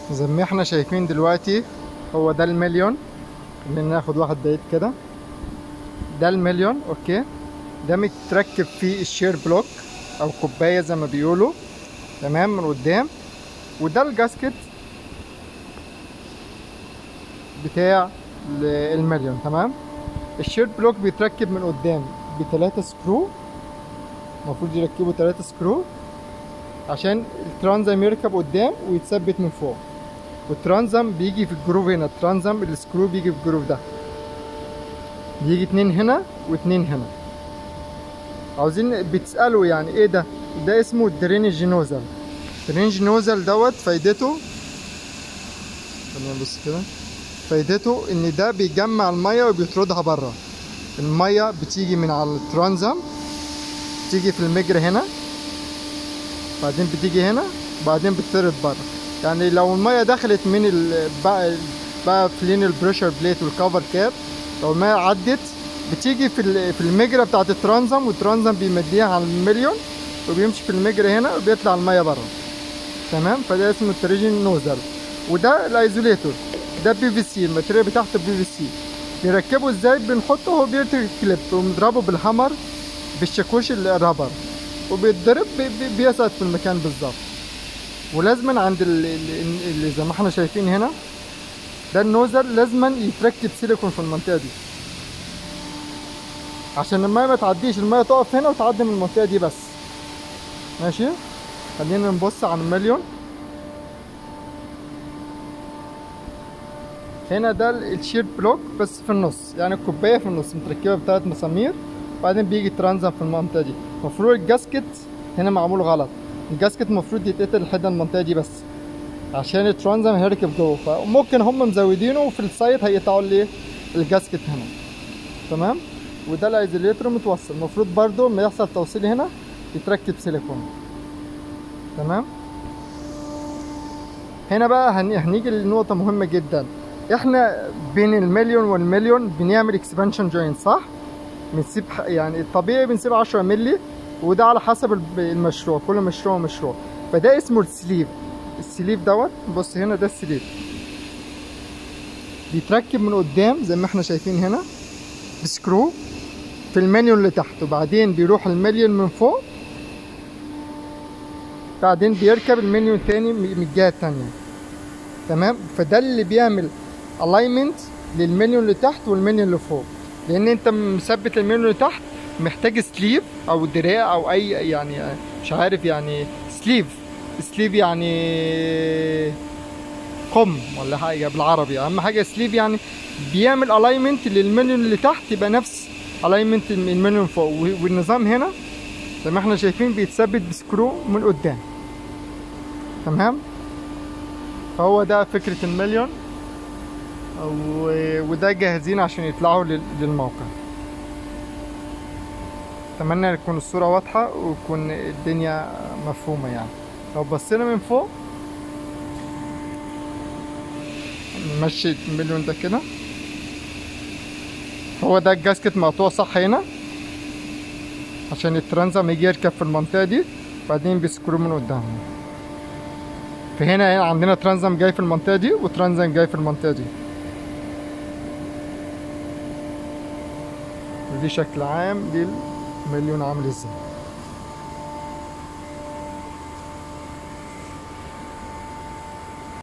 زي ما احنا شايفين دلوقتي هو ده المليون خلينا ناخد واحد بعيد كده ده المليون اوكي ده متركب فيه الشير بلوك او كوبايه زي ما بيقولوا تمام من قدام وده الجاسكت بتاع ال- المليون تمام الشير بلوك بيتركب من قدام بتلاتة سكرو المفروض يركبوا تلاتة سكرو عشان الترانزم يركب قدام ويتثبت من فوق والترانزم بيجي في الجروف هنا الترانزم السكرو بيجي في الجروف ده بيجي اتنين هنا واتنين هنا عاوزين بتسألوا يعني ايه ده ده اسمه الدرينج نوزل الدرينج نوزل دوت فايدته خلينا نبص كده فايدته ان ده بيجمع الميه وبيطردها بره الميه بتيجي من على الترانزم بتيجي في المجرى هنا بعدين بتيجي هنا بعدين بتطرد بره يعني لو الميه دخلت من ال بقى بقى فلين البريشر بليت والكفر كاب لو الميه عدت بتيجي في ال- في المجرى بتاعت الترانزم والترانزم بيمديها على المليون وبيمشي في المجرى هنا وبيطلع الميه بره تمام فده اسمه التريجن نوزل وده الايزوليتور ده بي في سي الماتيريال بتاعته بي في سي بنركبه ازاي بنحطه هو بيرتك كليب ونضربه بالهامر بالشاكوش الرابر وبيتضرب بي- بي- بيثبت في المكان بالظبط ولازما عند ال- ال- اللي زي ما احنا شايفين هنا ده النوزل لازما يتركب سيليكون في المنطقه دي عشان الميه ما تعديش الميه تقف هنا وتعدي من المنطقه دي بس ماشي خلينا نبص على المليون هنا ده ال- الشير بلوك بس في النص يعني الكوبايه في النص متركبه بثلاث مسامير بعدين بيجي ترانزم في المنطقه دي المفروض الجاسكت هنا معمول غلط الجاسكت المفروض يتقتل لحد المنطقه دي بس عشان الترانزم هيركب جوه فممكن هم مزودينه وفي السايت هيقطعوا لي الجاسكت هنا تمام وده الايزوليتر متوصل المفروض برضو لما يحصل توصيل هنا يتركب سيليكون تمام هنا بقى هن- هنيجي لنقطة مهمة جدا احنا بين المليون والمليون بنعمل اكسبانشن جوينت صح؟ بنسيب ح- يعني الطبيعي بنسيب 10 مللي وده على حسب الب- المشروع كل مشروع ومشروع فده اسمه السليف السليف دوت بص هنا ده السليف بيتركب من قدام زي ما احنا شايفين هنا بسكرو في المنيون اللي تحت وبعدين بيروح المليون من فوق بعدين بيركب المنيون تاني من من الجهة التانية تمام فده اللي بيعمل الاينمنت للمنيون اللي تحت والمنيون اللي فوق لان انت مثبت المنيون اللي تحت محتاج سليف او دراع او اي يعني مش عارف يعني سليف سليف يعني قم ولا حاجه بالعربي اهم حاجه سليف يعني بيعمل الاينمنت للمنيون اللي تحت يبقى نفس الاينمنت المنيون فوق والنظام هنا زي ما احنا شايفين بيتثبت بسكرو من قدام تمام فهو ده فكرة المليون و- وده جاهزين عشان يطلعوا لل- للموقع اتمنى تكون الصورة واضحة وتكون الدنيا مفهومة يعني لو بصينا من فوق نمشي المليون ده كده هو ده الجاسكت مقطوع صح هنا عشان الترانزم يجي يركب في المنطقة دي بعدين بيسكروا من قدام فهنا عندنا ترانزم جاي في المنطقة دي وترانزم جاي في المنطقة دي ودي شكل عام للمليون عامل ازاي